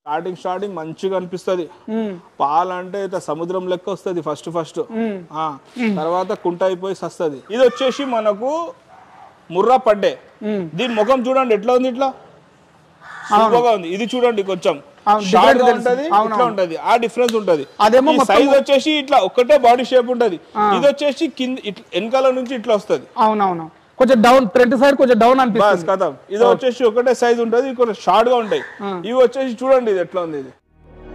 Starting starting మంచిగా అనిపిస్తుంది పాలు అంటే ఇట్లా సముద్రం లెక్క వస్తుంది ఫస్ట్ ఫస్ట్ తర్వాత కుంట అయిపోయి వస్తుంది ఇది వచ్చేసి మనకు ముర్రా పడ్డే దీని ముఖం చూడండి ఎట్లా ఉంది ఇట్లా సూపర్గా ఉంది ఇది చూడండి కొంచెం అవును, షార్ట్ different గా తెలుసు. ఉంటది అవును, ఇట్లా ఉంటది ఆ డిఫరెన్స్ ఉంటది అదేమో మొత్తం- సైజ్ వచ్చేసి ఇట్లా ఒక్కటే బాడీ షేప్ ఉంటది ఇది వచ్చేసి కింద ఇట్లా వెనకాల నుంచి ఇట్లా వస్తది అవునవును కొంచెం డౌన్ ఫ్రంట్ సైడ్ కొంచెం డౌన్ బస్ అనిపిస్తుంది కథం ఇది వచ్చేసి ఒకటే సైజ్ ఉంటది కొంచెం షార్ట్ గా ఉంటాయి ఇవి వచ్చేసి చూడండి ఇది ఎట్లా ఉంది ఇది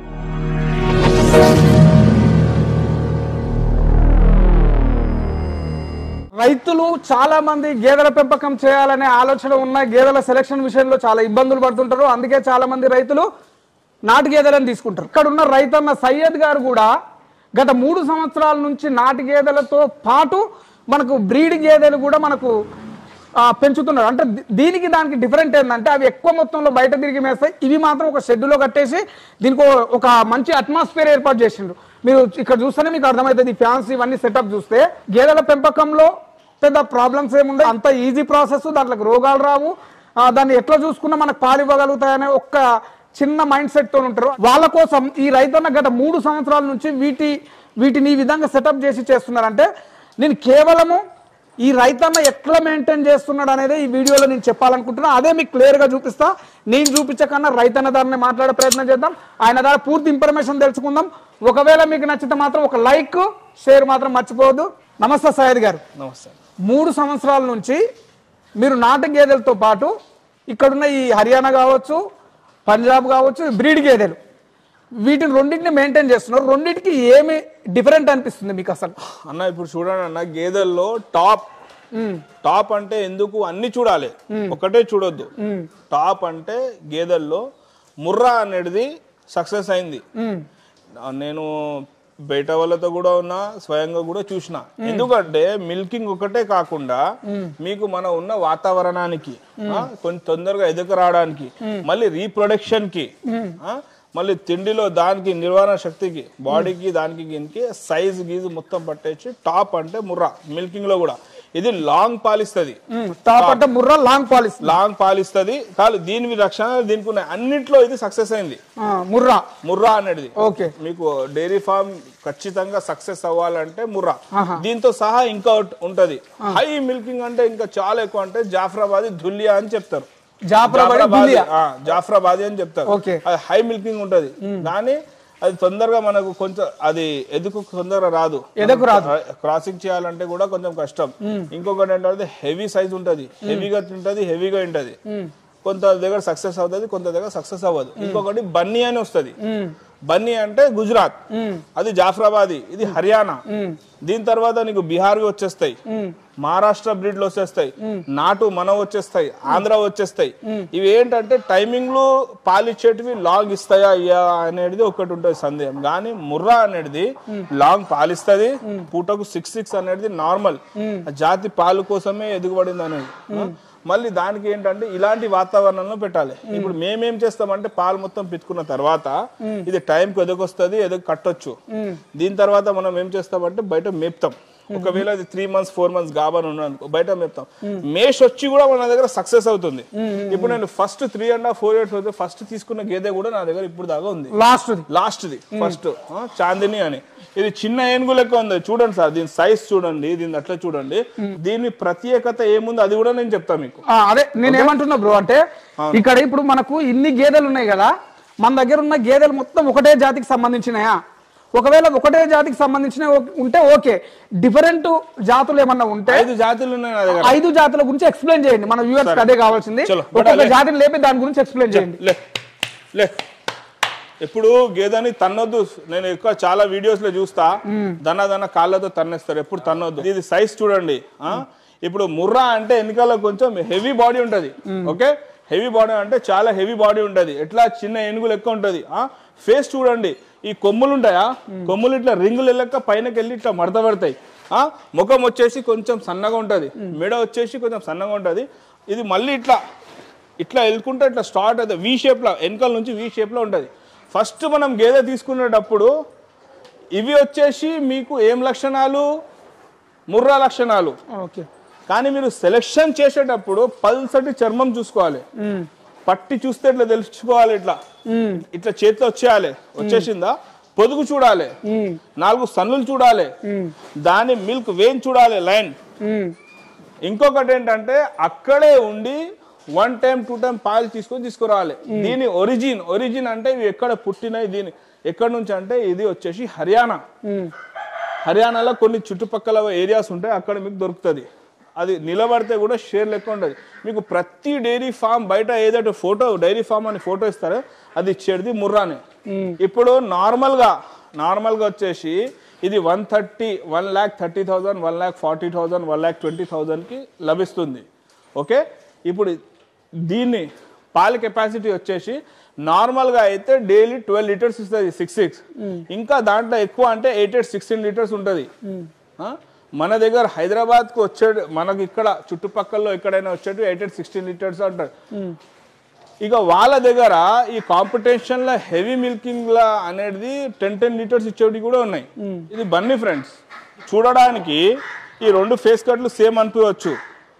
రైతులు చాలా మంది గేదెల పెంపకం చేయాలనే ఆలోచన ఉన్న గేదెల సెలక్షన్ విషయంలో చాలా ఇబ్బందులు పడుతుంటారు అందుకే చాలా మంది రైతులు నాటు గేదెలను తీసుకుంటారు ఇక్కడ ఉన్న రైతన్న సయ్యద్ గారు కూడా గత మూడు సంవత్సరాల నుంచి నాటు గేదెలతో పాటు మనకు బ్రీడ్ గేదెలు కూడా మనకు ఆ, పెంచుతున్నారు అంటే దీ- దీనికి దానికి డిఫరెంట్ ఏంటంటే అవి ఎక్కువ మొత్తంలో బయట తిరిగి మేస్తాయి ఇవి మాత్రం ఒక షెడ్యూలో కట్టేసి దీనికి ఓ- ఒక మంచి అట్మాస్ఫియర్ ఏర్పాటు చేసిండ్రు మీరు ఇక్కడ చూస్తేనే మీకు అర్థమవుతుంది ఈ ఫ్యాన్స్ ఇవన్నీ సెటప్ చూస్తే గేదెల పెంపకంలో పెద్ద ప్రాబ్లమ్స్ ఏముండవు అంత ఈజీ ప్రాసెస్ దాంట్లోకి రోగాలు రావు ఆ, దాన్ని ఎట్లా చూసుకున్నా మనకు పాలు ఇవ్వగలుగుతాయనే ఒక్క చిన్న మైండ్ సెట్ తో ఉంటారు వాళ్ళ కోసం ఈ రైతన్న గత మూడు సంవత్సరాల నుంచి వీటి వీటిని ఈ విధంగా సెటప్ చేసి చేస్తున్నారంటే నేను కేవలము ఈ రైతన్న ఎట్లా మెయింటైన్ చేస్తున్నాడు అనేది ఈ వీడియోలో నేను చెప్పాలనుకుంటున్నా అదే మీకు క్లియర్ గా చూపిస్తా నేను చూపించకన్నా రైతన్న దారిని మాట్లాడే ప్రయత్నం చేద్దాం ఆయన ద్వారా పూర్తి ఇన్ఫర్మేషన్ తెలుసుకుందాం ఒకవేళ మీకు నచ్చితే మాత్రం ఒక లైక్ షేర్ మాత్రం మర్చిపోవద్దు నమస్తే సయ్యద్ గారు నమస్తే మూడు సంవత్సరాల నుంచి మీరు నాటు గేదెలతో పాటు ఇక్కడున్న ఈ హర్యానా కావచ్చు పంజాబ్ కావచ్చు బ్రీడ్ గేదెలు వీటిని రెండింటిని మెయింటైన్ చేస్తున్నారు రెండింటికి ఏమి డిఫరెంట్ అనిపిస్తుంది మీకు అసలు అన్న ఇప్పుడు చూడండి అన్న గేదెల్లో టాప్ టాప్ అంటే ఎందుకు అన్ని చూడాలి ఒకటే చూడొద్దు టాప్ అంటే గేదెల్లో ముర్రా అనేది సక్సెస్ అయింది నేను బయట వాళ్ళతో కూడా ఉన్నా స్వయంగా కూడా చూసిన ఎందుకంటే మిల్కింగ్ ఒకటే కాకుండా మీకు మన ఉన్న వాతావరణానికి ఆ, కొంచెం తొందరగా ఎదుక రావడానికి మళ్ళీ రీప్రొడక్షన్ కి ఆ, మళ్ళీ తిండిలో దానికి నిర్వహణ శక్తికి బాడీకి దానికి దీనికి సైజ్ గీజు మొత్తం పట్టేసి టాప్ అంటే ముర్రా మిల్కింగ్ లో కూడా ఇది లాంగ్ పాలిస్తుంది టాప్ అంటే ముర్రా లాంగ్ పాలిస్ లాంగ్ పాలిస్తుంది కాదు దీని రక్షణ దీనికి ఉన్నాయి అన్నిట్లో ఇది సక్సెస్ అయింది ముర్రా ముర్రా అనేది ఓకే మీకు డైరీ ఫార్మ్ ఖచ్చితంగా సక్సెస్ అవ్వాలంటే ముర్రా దీంతో సహా ఇంకా ఒకటి ఉంటది హై మిల్కింగ్ అంటే ఇంకా చాలా ఎక్కువ అంటే జాఫరాబాదీ ధులియా అని చెప్తారు జాఫరాబాద్ జాఫరాబాదీ దులియా. ఆ, జాఫరాబాదీ అని చెప్తారు ఓకే. అది హై మిల్కింగ్ ఉంటది కానీ అది తొందరగా మనకు కొంచెం అది ఎదుకు తొందరగా రాదు ఎదకు రాదు. క్రాసింగ్ చేయాలంటే కూడా కొంచెం కష్టం ఇంకొకటి ఏంటంటే హెవీ సైజ్ ఉంటది హెవీగా తింటది హెవీగా ఉంటది కొంత దగ్గర సక్సెస్ అవుతుంది కొంత దగ్గర సక్సెస్ అవ్వదు ఇంకొకటి బన్నీ అని వస్తది బన్నీ అంటే గుజరాత్ అది జాఫరాబాదీ ఇది హర్యానా దీని తర్వాత నీకు బీహార్ వచ్చేస్తాయి మహారాష్ట్ర బ్రీడ్లు వచ్చేస్తాయి నాటు మన వచ్చేస్తాయి ఆంధ్ర వచ్చేస్తాయి ఇవి ఏంటంటే టైమింగ్లు పాలిచ్చేటివి లాంగ్ ఇస్తాయా అయ్యా అనేది ఒకటి ఉంటుంది సందేహం కానీ ముర్రా అనేది లాంగ్ పాలిస్తుంది పూటకు సిక్స్ సిక్స్ అనేది నార్మల్ జాతి పాలు కోసమే ఎదుగుబడింది అనేది మళ్ళీ దానికి ఏంటంటే ఇలాంటి వాతావరణంలో పెట్టాలి ఇప్పుడు మేమేం చేస్తామంటే పాలు మొత్తం పితుకున్న తర్వాత ఇది టైంకి ఎదగొస్తుంది ఎదగ కట్టొచ్చు దీని తర్వాత మనం ఏం చేస్తామంటే బయట మేపుతాం ఒకవేళ ఇది త్రీ మంత్స్ ఫోర్ మంత్స్ గాబని ఉన్నాను బయట మేపుతాం మేష్ వచ్చి కూడా మన దగ్గర సక్సెస్ అవుతుంది ఇప్పుడు నేను first three and half four years అవుతుంది ఫస్ట్ తీసుకున్న గేదె కూడా నా దగ్గర ఇప్పుడు దాకా ఉంది last last the first Chandini అని ఇది చిన్న ఏనుగు లెక్క ఉంది చూడండి సార్ దీని సైజ్ చూడండి దీని అట్లా చూడండి దీని ప్రత్యేకత ఏముంది అది కూడా నేను చెప్తా మీకు అదే నేను ఏమంటున్నా బ్రో అంటే ఇక్కడ ఇప్పుడు మనకు ఇన్ని గేదెలు ఉన్నాయి కదా మన దగ్గర ఉన్న గేదెలు మొత్తం ఒకటే జాతికి సంబంధించినయా ఒకవేళ ఒకటే జాతికి సంబంధించిన ఉంటే ఓకే డిఫరెంట్ జాతులు ఏమన్నా ఉంటే ఐదు జాతులు ఉన్నాయి నా దగ్గర ఐదు జాతుల గురించి ఎక్స్ప్లెయిన్ చేయండి మన వ్యూవర్స్ అదే కావాల్సింది చలో, ఒక్కొక్క బటాలే. జాతిని లేపి దాని గురించి ఎక్స్ప్లెయిన్ చేయండి లే లే ఎప్పుడు గేదెని తన్నొద్దు నేను ఎక్కువ చాలా వీడియోస్ లో చూస్తా దన దన కాళ్ళతో తన్నేస్తారు ఎప్పుడు తన్నొద్దు ఇది సైజ్ చూడండి ఆ ఇప్పుడు ముర్రా అంటే వెనకాల కొంచెం హెవీ బాడీ ఉంటది ఓకే హెవీ బాడీ అంటే చాలా హెవీ బాడీ ఉంటది ఎట్లా చిన్న ఏనుగు లెక్క ఉంటది ఆ ఫేస్ చూడండి ఈ కొమ్ములు ఉంటాయా కొమ్ములు ఇట్లా రింగులు లెక్క పైనకి వెళ్ళి ఇట్లా మడత పెడతాయి ఆ ముఖం వచ్చేసి కొంచెం సన్నగా ఉంటది మెడ వచ్చేసి కొంచెం సన్నగా ఉంటది ఇది మళ్ళీ ఇట్లా ఇట్లా వెళ్ళుకుంటే ఇట్లా స్టార్ట్ అవుతుంది వి షేప్లో వెనకాల నుంచి వి షేప్లో ఉంటుంది ఫస్ట్ మనం గేదె తీసుకునేటప్పుడు ఇవి వచ్చేసి మీకు ఏం లక్షణాలు ముర్రా లక్షణాలు ఓకే కానీ మీరు సెలెక్షన్ చేసేటప్పుడు పల్సటి చర్మం చూసుకోవాలి పట్టి చూస్తే ఇట్లా తెలుసుకోవాలి ఇట్లా ఇట్లా చేతిలో వచ్చేయాలి వచ్చేసిందా పొదుగు చూడాలి నాలుగు సన్నులు చూడాలి దాని మిల్క్ వేన్ చూడాలి లైన్ ఉమ్, ఇంకొకటి ఏంటంటే అక్కడే ఉండి వన్ టైం టూ టైం పాలు తీసుకొని తీసుకురావాలి దీని ఒరిజిన్ ఒరిజిన్ అంటే ఇవి ఎక్కడ పుట్టినాయి దీని ఎక్కడ నుంచి అంటే ఇది వచ్చేసి హర్యానా ఉమ్, హర్యానాలో కొన్ని చుట్టుపక్కల ఏరియాస్ ఉంటాయి అక్కడ మీకు దొరుకుతుంది అది నిలబడితే కూడా షేర్ లెక్క ఉంటుంది మీకు ప్రతి డైరీ ఫామ్ బయట ఏదైతే ఫోటో డైరీ ఫామ్ అని ఫోటో ఇస్తారో అది ఇచ్చేది ముర్రానే ఇప్పుడు నార్మల్గా నార్మల్గా వచ్చేసి ఇది one thirty one lakh thirty thousand one lakh forty thousand one lakh twenty థౌజండ్కి లభిస్తుంది ఓకే ఇప్పుడు దీన్ని పాల కెపాసిటీ వచ్చేసి నార్మల్గా అయితే డైలీ ట్వెల్వ్ లీటర్స్ ఇస్తుంది సిక్స్ సిక్స్ ఇంకా దాంట్లో ఎక్కువ అంటే ఎయిట్ ఎయిట్ సిక్స్టీన్ లీటర్స్ ఉంటుంది ఆ? మన దగ్గర హైదరాబాద్కి వచ్చే మనకి ఇక్కడ చుట్టుపక్కల ఎక్కడైనా వచ్చేటి ఎయిట్ ఎయిట్ సిక్స్టీన్ లీటర్స్ అంటారు ఇక వాళ్ళ దగ్గర ఈ కాంపిటీషన్ లో హెవీ మిల్కింగ్ లా అనేది టెన్ టెన్ లీటర్స్ ఇచ్చేవి కూడా ఉన్నాయి ఇది బన్నీ ఫ్రెండ్స్ చూడడానికి ఈ రెండు ఫేస్ కట్లు సేమ్ అనిపించవచ్చు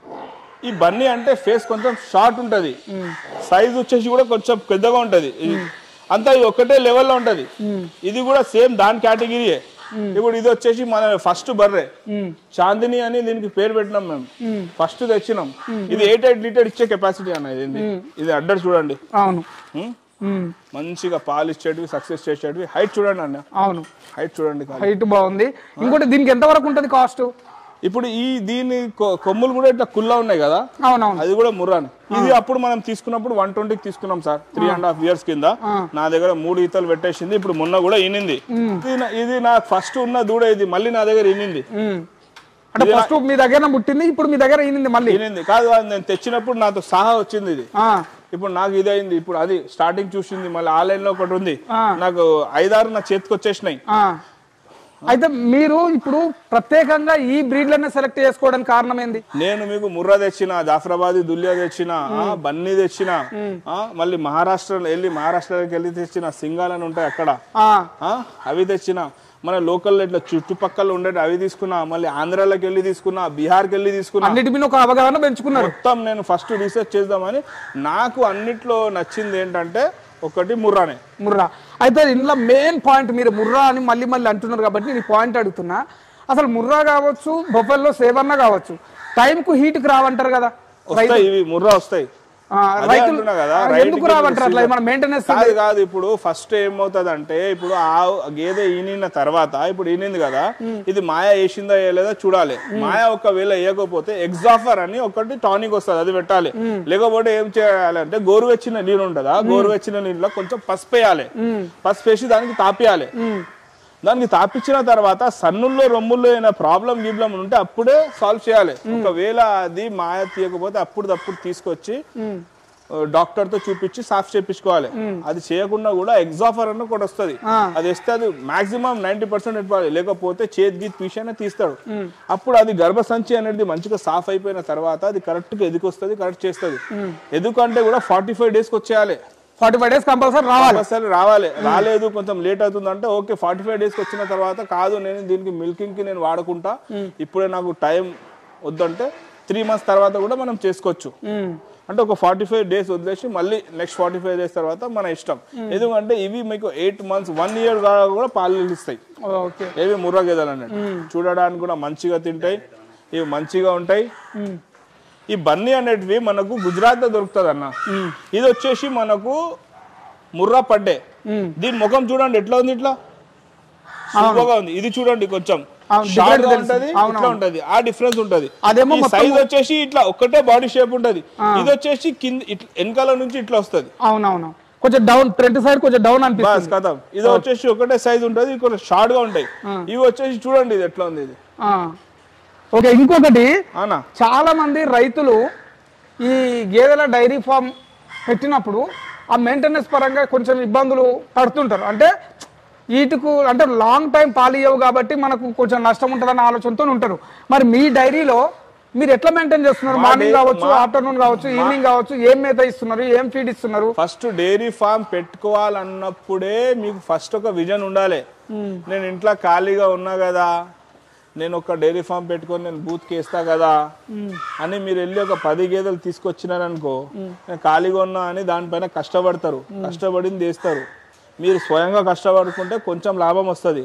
ఈ బన్నీ అంటే ఫేస్ కొంచెం షార్ట్ ఉంటది సైజ్ వచ్చేసి కూడా కొంచెం పెద్దగా ఉంటది ఇది- అంతా ఇది ఒకటే లెవెల్లో ఉంటది ఇది కూడా సేమ్ దాని కేటగిరీయే ఇప్పుడు ఇది వచ్చేసి మన ఫస్ట్ బర్రె చాందిని అని దీనికి పేరు పెట్టినాం మేము ఫస్ట్ తెచ్చినాం ఇది ఎయిట్ ఎయిట్ లీటర్ ఇచ్చే కెపాసిటీ అన్న ఇది ఇది అడ్డర్ చూడండి అవును ఉమ్, ఉమ్, మంచిగా పాలు ఇచ్చేటివి సక్సెస్ చేసేటివి హైట్ చూడండి అన్న అవును హైట్ చూడండి కాదు. హైట్ బాగుంది ఇంకోటి దీనికి ఎంత వరకు ఉంటుంది కాస్ట్ ఇప్పుడు ఈ దీని కొ- కొమ్ములు కూడా ఇట్లా కుల్లా ఉన్నాయి కదా అవునవును అది కూడా ముర్రాని ఇది అప్పుడు మనం తీసుకున్నప్పుడు వన్ ట్వంటీకి తీసుకున్నాం sir three and half years కింద నా దగ్గర మూడు ఈతలు పెట్టేసింది ఇప్పుడు మొన్న కూడా ఈనింది ఇది నా- ఇది నా ఫస్ట్ ఉన్న దూడ ఇది మళ్ళీ నా దగ్గర ఈనింది ఉమ్. అంటే ఫస్ట్ మీ దగ్గర పుట్టింది ఇప్పుడు మీ దగ్గర ఈనింది మళ్ళీ ఈనింది కాదు అది నేను తెచ్చినప్పుడు నాతో సహా వచ్చింది ఇది ఆ, ఇప్పుడు నాకు ఇది అయింది ఇప్పుడు అది స్టార్టింగ్ చూసింది మళ్ళీ ఆన్లైన్ లో ఒకటి ఉంది ఆ. నాకు ఐదారు నా చేతికి వచ్చేసినాయి ఆ. అయితే మీరు ఇప్పుడు ప్రత్యేకంగా ఈ బ్రీడ్లనే సెలెక్ట్ చేసుకోవడానికి కారణం ఏంది నేను మీకు ముర్రా తెచ్చిన జాఫరాబాద్ దుల్లియా తెచ్చిన ఆ, బన్నీ తెచ్చిన ఆ, మళ్ళీ మహారాష్ట్ర వెళ్ళి మహారాష్ట్రకి వెళ్ళి తెచ్చిన సింగాలని ఉంటాయి అక్కడ ఆ, ఆ, అవి తెచ్చిన మన లోకల్ ఇట్లా చుట్టుపక్కల ఉండే అవి తీసుకున్నా మళ్ళీ ఆంధ్రాలోకి వెళ్ళి తీసుకున్నా బీహార్కి వెళ్ళి తీసుకున్నా అన్నిటి మీద ఒక అవగాహన పెంచుకున్నారు మొత్తం నేను ఫస్ట్ రీసెర్చ్ చేద్దామని నాకు అన్నిట్లో నచ్చింది ఏంటంటే ఒకటి ముర్రానే ముర్రా అయితే ఇందులో మెయిన్ పాయింట్ మీరు ముర్రా అని మళ్ళీ మళ్ళీ అంటున్నారు కాబట్టి నేను పాయింట్ అడుగుతున్నా అసలు ముర్రా కావచ్చు బొబ్బల్లో సేవన్న కావచ్చు టైంకు హీట్కి రావంటారు కదా వస్తాయి ఇవి ముర్రా వస్తాయి ఆ, అదే రైతులు అంటున్నా కదా, ఆ, రైతుకి ఎందుకు రావంటారు అట్లా మన మెయింటెనెన్స్ కాదు కాదు ఇప్పుడు ఫస్ట్ ఏమవుతుంది అంటే ఇప్పుడు ఆ గేదె ఈనిన తర్వాత ఇప్పుడు ఈనింది కదా ఇది మాయ వేసిందా వేయలేదా చూడాలి మాయ ఒకవేళ వేయకపోతే ఎగ్జాఫర్ అని ఒకటి టానిక్ వస్తుంది అది పెట్టాలి లేకపోతే ఏం చేయాలి అంటే గోరువెచ్చిన నీళ్ళు ఉంటుందా గోరువెచ్చిన నీళ్ళలో కొంచెం పసుపు వేయాలి పసుపు వేసి దానికి తాపియాలి దానికి తాపించిన తర్వాత సన్నుల్లో రొమ్ముల్లో ఏమైనా ప్రాబ్లం గీబ్లం ఉంటే అప్పుడే సాల్వ్ చేయాలి ఒకవేళ అది మాయ తీయకపోతే అప్పుడు తప్పుడు తీసుకొచ్చి డాక్టర్ తో చూపించి సాఫ్ చేపించుకోవాలి అది చేయకుండా కూడా ఎగ్జాఫర్ అన్న కూడా వస్తుంది అది వేస్తే అది మాక్సిమం నైన్టీ పర్సెంట్ ఇవ్వాలి లేకపోతే చేతి గీత్ పీసైనా తీస్తాడు అప్పుడు అది గర్భసంచి అనేది మంచిగా సాఫ్ అయిపోయిన తర్వాత అది కరెక్ట్ గా ఎదుకు వస్తుంది కరెక్ట్ చేస్తుంది ఎందుకంటే కూడా ఫార్టీ ఫైవ్ డేస్కి వచ్చేయాలి ఫార్టీ ఫైవ్ డేస్ కంపల్సరీ రావాలి కంపల్సరీ రావాలి రాలేదు కొంచెం లేట్ అవుతుంది అంటే ఓకే ఫార్టీ ఫైవ్ డేస్కి వచ్చిన తర్వాత కాదు నేను దీనికి మిల్కింగ్ కి నేను వాడుకుంటా ఇప్పుడే నాకు టైం వద్దంటే త్రీ మంత్స్ తర్వాత కూడా మనం చేసుకోవచ్చు ఉమ్, అంటే ఒక ఫార్టీ ఫైవ్ డేస్ వదిలేసి మళ్ళీ నెక్స్ట్ ఫార్టీ ఫైవ్ డేస్ తర్వాత మన ఇష్టం ఎందుకంటే ఇవి మీకు ఎయిట్ మంత్స్ వన్ ఇయర్ కూడా పాలు ఇస్తాయి ఓకే ఏవి ముర్రా గేదెలు అన్నట్టు చూడడానికి కూడా మంచిగా తింటాయి ఇవి మంచిగా ఉంటాయి ఈ బన్నీ అనేటివి మనకు గుజరాత్ లో దొరుకుతుంది అన్న ఇది వచ్చేసి మనకు ముర్రా పడ్డే దీని ముఖం చూడండి ఎట్లా ఉంది ఇట్లా సూపర్గా ఉంది ఇది చూడండి కొంచెం అవును, షార్ట్ different గా తెలుసు. ఉంటది అవును, ఇట్లా ఉంటది ఆ డిఫరెన్స్ ఉంటది అదేమో మొత్తం- సైజ్ వచ్చేసి ఇట్లా ఒక్కటే బాడీ షేప్ ఉంటది ఇది వచ్చేసి కింద ఇట్లా- వెనకాల నుంచి ఇట్లా వస్తది అవునవును కొంచెం డౌన్ ఫ్రంట్ సైడ్ కొంచెం డౌన్ బాస్ అనిపిస్తుంది కథం ఇది వచ్చేసి ఒకటే సైజ్ ఉంటది కొంచెం షార్ట్ గా ఉంటాయి ఇవి వచ్చేసి చూడండి ఇది ఎట్లా ఉంది ఇది ఆ. ఓకే ఇంకొకటి అవునా చాలా మంది రైతులు ఈ గేదెల డైరీ ఫామ్ పెట్టినప్పుడు ఆ మెయింటెనెన్స్ పరంగా కొంచెం ఇబ్బందులు పడుతుంటారు అంటే వీటికు అంటే లాంగ్ టైం పాలియవు కాబట్టి మనకు కొంచెం నష్టం ఉంటుందన్న ఆలోచనతో ఉంటారు మరి మీ డైరీలో మీరు ఎట్లా మెయింటైన్ చేస్తున్నారు మా మార్నింగ్ డై- కావచ్చు మా- ఆఫ్టర్నూన్ కావచ్చు ఈవినింగ్ కావచ్చు ఏం మేత ఇస్తున్నారు ఏం ఫీడ్ ఇస్తున్నారు ఫస్ట్ డైరీ ఫామ్ పెట్టుకోవాలన్నప్పుడే మీకు ఫస్ట్ ఒక విజన్ ఉండాలి నేను ఇంట్లో ఖాళీగా ఉన్నా కదా నేను ఒక డైరీ ఫామ్ పెట్టుకొని నేను బూత్కి వేస్తా కదా అని మీరు వెళ్ళి ఒక పది గేదెలు తీసుకొచ్చినారనుకో నేను ఖాళీగా ఉన్నా అని దానిపైన కష్టపడతారు కష్టపడింది వేస్తారు మీరు స్వయంగా కష్టపడుకుంటే కొంచెం లాభం వస్తుంది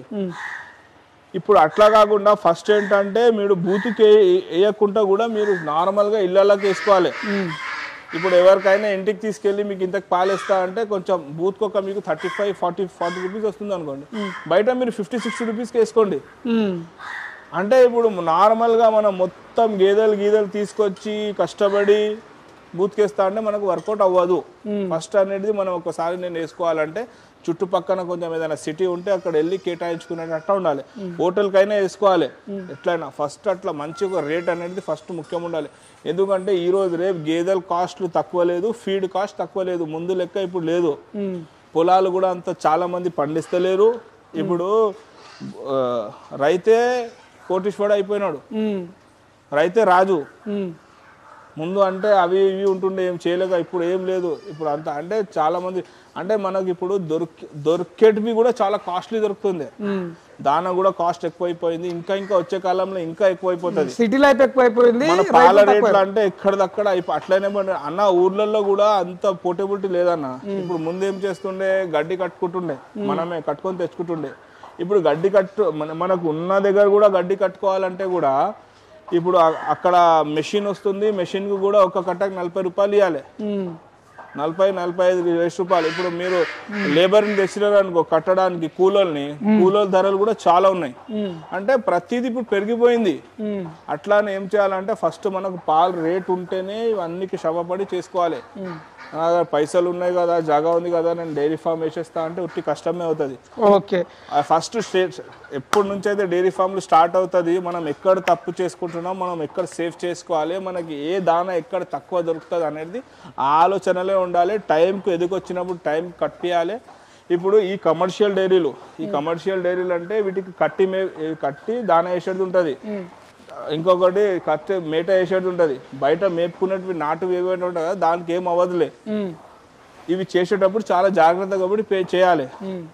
ఇప్పుడు అట్లా కాకుండా ఫస్ట్ ఏంటంటే మీరు బూతుకి వేయకుండా కూడా మీరు నార్మల్గా ఇళ్ళకి వేసుకోవాలి ఇప్పుడు ఎవరికైనా ఇంటికి తీసుకెళ్ళి మీకు ఇంతకు పాలేస్తా అంటే కొంచెం బూత్కి ఒక మీకు thirty five forty forty rupees వస్తుంది అనుకోండి బయట మీరు ఫిఫ్టీ సిక్స్టీ రూపీస్కి వేసుకోండి ఉమ్, అంటే ఇప్పుడు నార్మల్గా మనం మొత్తం గేదెలు గీదెలు తీసుకొచ్చి కష్టపడి బూత్కేస్తా అంటే మనకు వర్కౌట్ అవ్వదు ఫస్ట్ అనేది మనం ఒకసారి నేను వేసుకోవాలంటే చుట్టుపక్కన కొంచెం ఏదైనా సిటీ ఉంటే అక్కడ వెళ్ళి కేటాయించుకునేటట్టు ఉండాలి హోటల్కైనా వేసుకోవాలి ఎట్లయినా ఫస్ట్ అట్లా మంచి ఒక రేట్ అనేది ఫస్ట్ ముఖ్యం ఉండాలి ఎందుకంటే ఈ రోజు రేపు గేదెల కాస్ట్లు తక్కువ లేదు ఫీడ్ కాస్ట్ తక్కువ లేదు ముందు లెక్క ఇప్పుడు లేదు ఉమ్, పొలాలు కూడా అంత చాలా మంది పండిస్తలేరు ఇప్పుడు ఆ, రైతే కోటీశ్వరుడు అయిపోయినాడు ఉమ్, రైతే రాజు ఉమ్, ముందు అంటే అవి ఇవి ఉంటుండే ఏం చేయలేక ఇప్పుడు ఏం లేదు ఇప్పుడు అంత అంటే చాలా మంది అంటే మనకి ఇప్పుడు దొరికి దొరికేటివి కూడా చాలా కాస్ట్లీ దొరుకుతుంది ఉమ్. దాన కూడా కాస్ట్ ఎక్కువైపోయింది ఇంకా ఇంకా వచ్చే కాలంలో ఇంకా ఎక్కువైపోతుంది సిటీ లైఫ్ ఎక్కువైపోయింది మన పాల రేట్లు అంటే ఎక్కడిదక్కడ అయిపో- అట్లనే పడి- అన్న ఊర్లలో కూడా అంత పోర్టబిలిటీ లేదన్న ఇప్పుడు ముందు ఏం చేస్తుండే గడ్డి కట్టుకుంటుండే మనమే కట్టుకొని తెచ్చుకుంటుండే ఇప్పుడు గడ్డి కట్టు మన మనకు ఉన్న దగ్గర కూడా గడ్డి కట్టుకోవాలంటే కూడా ఇప్పుడు అ- అక్కడ మెషిన్ వస్తుంది మెషిన్ కు కూడా ఒక కట్టకు నలభై రూపాయలు ఇవ్వాలి ఉమ్, నలభై నలభై ఐదు వేల రూపాయలు ఇప్పుడు మీరు లేబర్ని తెచ్చినారు అనుకో కట్టడానికి కూలోల్ని కూలోల ధరలు కూడా చాలా ఉన్నాయి ఉమ్, అంటే ప్రతిదీ ఇప్పుడు పెరిగిపోయింది ఉమ్, అట్లానే ఏం చేయాలంటే ఫస్ట్ మనకు పాలు రేట్ ఉంటేనే ఇవన్నీకి శ్రమపడి చేసుకోవాలి నా దగ్గర పైసలు ఉన్నాయి కదా జాగా ఉంది కదా నేను డైరీ ఫామ్ వేసేస్తా అంటే ఉట్టి కష్టమే అవుతుంది ఓకే ఫస్ట్ స్టేజ్ ఎప్పటి నుంచి అయితే డైరీ ఫామ్లు స్టార్ట్ అవుతుంది మనం ఎక్కడ తప్పు చేసుకుంటున్నాం మనం ఎక్కడ సేవ్ చేసుకోవాలి మనకి ఏ దాన ఎక్కడ తక్కువ దొరుకుతుంది అనేది ఆ ఆలోచనలే ఉండాలి టైంకు ఎదుకొచ్చినప్పుడు టైం కట్టియాలి ఇప్పుడు ఈ కమర్షియల్ డైరీలు ఈ కమర్షియల్ డైరీలు అంటే వీటికి కట్టి మే కట్టి దాన వేసేది ఉంటుంది ఇంకొకటి కట్టి మేట వేసేది ఉంటుంది బయట మేపుకునేటివి నాటు ఏవైనా ఉంటుంది కదా దానికి ఏం అవ్వదులే ఉమ్, ఇవి చేసేటప్పుడు చాలా జాగ్రత్తగా కాబట్టి పే చేయాలి ఉమ్.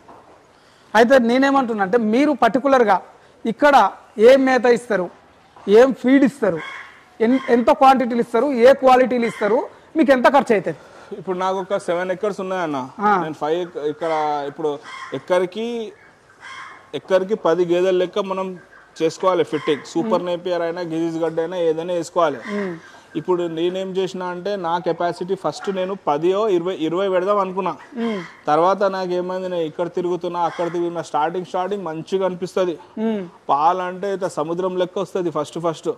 అయితే నేనేమంటున్నా అంటే మీరు పర్టికులర్గా ఇక్కడ ఏం మేత ఇస్తారు ఏం ఫీడ్ ఇస్తారు ఎన్- ఎంత క్వాంటిటీలు ఇస్తారు ఏ క్వాలిటీలు ఇస్తారు మీకు ఎంత ఖర్చు అవుతుంది ఇప్పుడు నాకు ఒక సెవెన్ ఎకర్స్ ఉన్నాయన్న ఆ. నేను ఫైవ్ ఇక్కడ ఇప్పుడు ఎక్కడికి ఎక్కడికి పది గేదెల లెక్క మనం చేసుకోవాలి ఫిట్టింగ్ సూపర్ నేపియర్ అయినా గిజీస్ గడ్డ అయినా ఏదైనా వేసుకోవాలి ఇప్పుడు నేనేం చేసిన అంటే నా కెపాసిటీ ఫస్ట్ నేను పదియో ఇరవై ఇరవై పెడదాం అనుకున్నా తర్వాత నాకు ఏమైంది నేను ఇక్కడ తిరుగుతున్నా అక్కడ తిరుగుతున్నా స్టార్టింగ్ స్టార్టింగ్ మంచిగా అనిపిస్తుంది ఉమ్, పాలు అంటే ఇట్లా సముద్రం లెక్క వస్తుంది ఫస్ట్ ఫస్ట్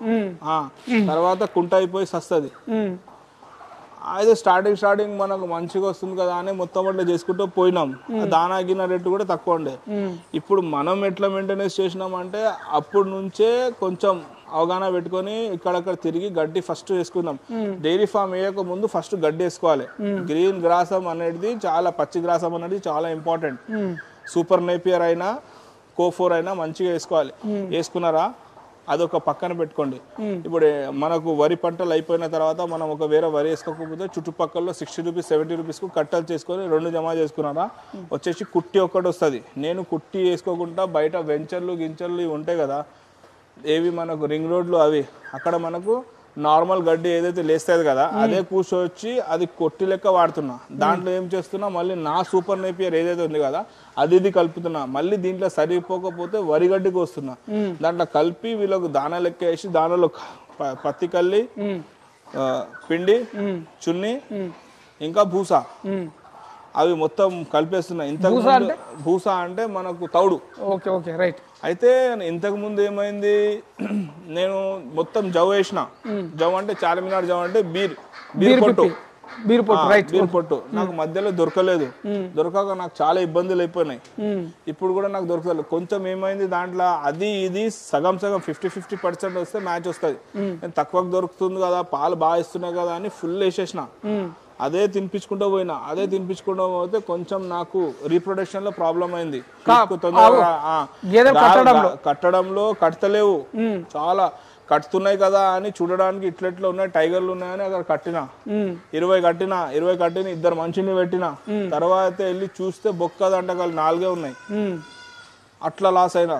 తర్వాత కుంట అయిపోయి వస్తుంది ఉమ్, అయితే స్టార్టింగ్ స్టార్టింగ్ మనకు మంచిగా వస్తుంది కదా అని మొత్తం అట్లా చేసుకుంటూ పోయినాం ఆ దానా గిన్న రేటు కూడా తక్కువ ఉండే ఉమ్, ఇప్పుడు మనం ఎట్లా మెయింటెనెన్స్ చేసినామంటే అప్పుడు నుంచే కొంచెం అవగాహన పెట్టుకొని ఇక్కడక్కడ తిరిగి గడ్డి ఫస్ట్ వేసుకుందాం డైరీ ఫామ్ వేయక ముందు ఫస్ట్ గడ్డి వేసుకోవాలి గ్రీన్ గ్రాసం అనేది చాలా పచ్చి గ్రాసం అనేది చాలా ఇంపార్టెంట్ ఉమ్, సూపర్ నేపియర్ అయినా కోఫోర్ అయినా మంచిగా వేసుకోవాలి వేసుకున్నారా అదొక పక్కన పెట్టుకోండి ఇప్పుడు ఏ- మనకు వరి పంటలు అయిపోయిన తర్వాత మనం ఒక వేరే వరి వేసుకోకపోతే చుట్టుపక్కల సిక్స్టీ రూపీస్ సెవెంటీ రూపీస్కు కట్టలు చేసుకొని రెండు జమ చేసుకున్నారా వచ్చేసి కుట్టి ఒకటి వస్తుంది నేను కుట్టి వేసుకోకుండా బయట వెంచర్లు గించర్లు ఇవి ఉంటాయి కదా ఏవి మనకు రింగ్ రోడ్లు అవి అక్కడ మనకు నార్మల్ గడ్డి ఏదైతే లేస్తుంది కదా అదే కూర్చోవచ్చి అది కొట్టి లెక్క వాడుతున్నా దాంట్లో ఏం చేస్తున్నా మళ్ళీ నా సూపర్ నేపియర్ ఏదైతే ఉంది కదా అది ఇది కలుపుతున్నా మళ్ళీ దీంట్లో సరిపోకపోతే వరి గడ్డికి వస్తున్నా దాంట్లో కలిపి వీళ్ళకు దాన లెక్క వేసి దానిలో ప- పత్తి కల్లి ఉమ్, ఆ, పిండి చున్ని ఇంకా భూస ఉమ్. అవి మొత్తం కలిపేస్తున్నా ఇంతకు భూస ముందు భూస అంటే మనకు తౌడు ఓకే ఓకే రైట్ అయితే ఇంతకు ముందు ఏమైంది నేను మొత్తం జవ్ వేసిన జవ్ అంటే చార్మినార్ జవ్ అంటే బీర్ బీర్ పొట్టు బీర్ పొట్టు ఆ, రైట్ బీర్ పొట్టు నాకు మధ్యలో దొరకలేదు దొరకక నాకు చాలా ఇబ్బందులు అయిపోయినాయి ఉమ్, ఇప్పుడు కూడా నాకు దొరకలేదు కొంచెం ఏమైంది దాంట్లో అది ఇది సగం సగం ఫిఫ్టీ ఫిఫ్టీ పర్సెంట్ వస్తే మ్యాచ్ వస్తుంది నేను తక్కువకు దొరుకుతుంది కదా పాలు బాగా ఇస్తున్నాయి కదా అని ఫుల్ వేసేసిన ఉమ్, అదే తినిపించుకుంటూ పోయినా అదే తినిపించుకుంటూ పోతే కొంచెం నాకు రీప్రొడక్షన్ లో ప్రాబ్లం అయింది కా- ఎక్కువ తొందరగా, ఆ, గేదెలు గా- కట్టడంలో. గా- కట్టడంలో కట్టలేవు ఉమ్, చాలా కట్టుతున్నాయి కదా అని చూడడానికి ఇట్లెట్లో ఉన్నాయి టైగర్లు ఉన్నాయని అక్కడ కట్టిన ఉమ్, ఇరవై కట్టిన ఇరవై కట్టిన ఇద్దరు మనిషిని పెట్టిన తర్వాత వెళ్ళి చూస్తే బొక్క దంటకాలు నాలుగే ఉన్నాయి ఉమ్, అట్లా లాస్ అయినా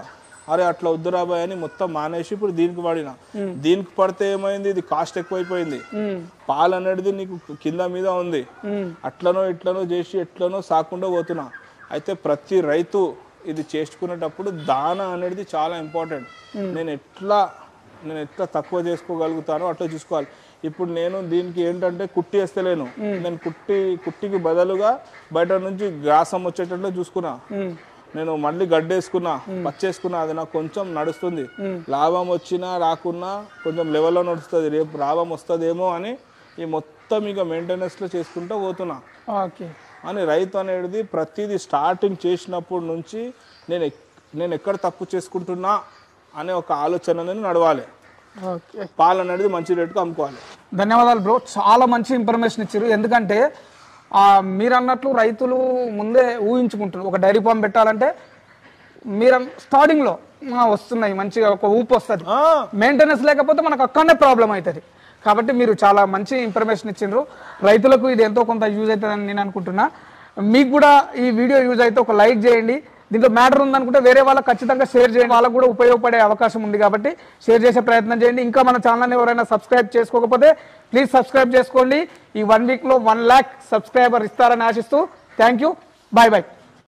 అరే అట్లా వద్దురాబాయ్ అని మొత్తం మానేసి ఇప్పుడు దీనికి పడిన దీనికి పడితే ఏమైంది ఇది కాస్ట్ ఎక్కువైపోయింది పాలు అనేది నీకు కింద మీద ఉంది అట్లనో ఇట్లనో చేసి ఎట్లనో సాకుండా పోతున్నా అయితే ప్రతి రైతు ఇది చేసుకునేటప్పుడు దాన అనేది చాలా ఇంపార్టెంట్ నేను ఎట్లా నేను ఎట్లా తక్కువ చేసుకోగలుగుతానో అట్లా చూసుకోవాలి ఇప్పుడు నేను దీనికి ఏంటంటే కుట్టి వేస్తలేను నేను కుట్టి కుట్టికి బదులుగా బయట నుంచి గ్రాసం వచ్చేటట్లు చూసుకున్నా నేను మళ్ళీ గడ్డేసుకున్నా పచ్చేసుకున్నా అది నాకు కొంచెం నడుస్తుంది లాభం వచ్చినా రాకున్నా కొంచెం లెవెల్లో నడుస్తుంది రేపు లాభం వస్తుందేమో అని ఈ మొత్తం ఇక మెయింటెనెన్స్లో చేసుకుంటూ పోతున్నా ఓకే అని రైతు అనేది ప్రతిదీ స్టార్టింగ్ చేసినప్పటి నుంచి నేను ఎక్- నేను ఎక్కడ తప్పు చేసుకుంటున్నా అనే ఒక ఆలోచన అనేది నడవాలి ఓకే పాలు అనేది మంచి రేటుకు అమ్ముకోవాలి ధన్యవాదాలు బ్రో చాలా మంచి ఇన్ఫర్మేషన్ ఇచ్చారు ఎందుకంటే ఆ, మీరు అన్నట్లు రైతులు ముందే ఊహించుకుంటారు ఒక డైరీ ఫామ్ పెట్టాలంటే మీరు స్టార్టింగ్ లో ఆ, వస్తున్నాయి మంచిగా ఒక ఊపు వస్తుంది ఆ, మెయింటెనెన్స్ లేకపోతే మనకు అక్కడనే ప్రాబ్లం అవుతుంది కాబట్టి మీరు చాలా మంచి ఇన్ఫర్మేషన్ ఇచ్చిండ్రు రైతులకు ఇది ఎంతో కొంత యూజ్ అవుతుందని నేను అనుకుంటున్నా మీకు కూడా ఈ వీడియో యూజ్ అయితే ఒక లైక్ చేయండి దీంట్లో మ్యాటర్ ఉందనుకుంటే వేరే వాళ్ళకి ఖచ్చితంగా షేర్ చేయండి వాళ్ళకు కూడా ఉపయోగపడే అవకాశం ఉంది కాబట్టి షేర్ చేసే ప్రయత్నం చేయండి ఇంకా మన ఛానల్ని ఎవరైనా సబ్స్క్రైబ్ చేసుకోకపోతే ప్లీజ్ సబ్స్క్రైబ్ చేసుకోండి ఈ వన్ వీక్లో వన్ ల్యాక్ సబ్స్క్రైబర్ ఇస్తారని ఆశిస్తూ థ్యాంక్ యూ బాయ్ బాయ్